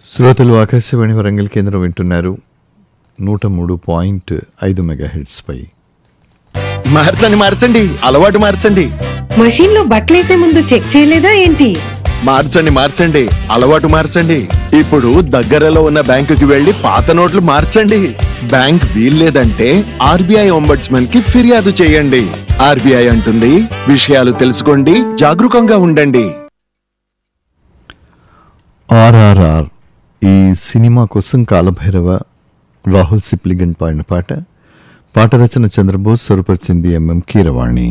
శ్రోతలు ఆకాశవాణి వరంగల్ కేంద్రం వింటున్నారు నూట మూడు పాయింట్ ఐదు మెగా పై మార్చండి మార్చండి అలవాటు మార్చండి మషీన్ లో బట్టలేసే ముందు చెక్ చేయలేదా ఏంటి మార్చండి మార్చండి అలవాటు మార్చండి ఇప్పుడు దగ్గరలో ఉన్న బ్యాంకుకి వెళ్లి పాత నోట్లు మార్చండి బ్యాంక్ వీల్లేదంటే ఆర్బీఐ ఒంబడ్స్మన్ కి ఫిర్యాదు చేయండి ఆర్బీఐ అంటుంది విషయాలు తెలుసుకోండి జాగరూకంగా ఉండండి ఆర్ఆర్ఆర్ ఈ సినిమా కోసం కాలభైరవ రాహుల్ సిప్లిగన్ పాడిన పాట పాట రచన చంద్రబోస్ స్వరపరిచింది ఎంఎం కీరవాణి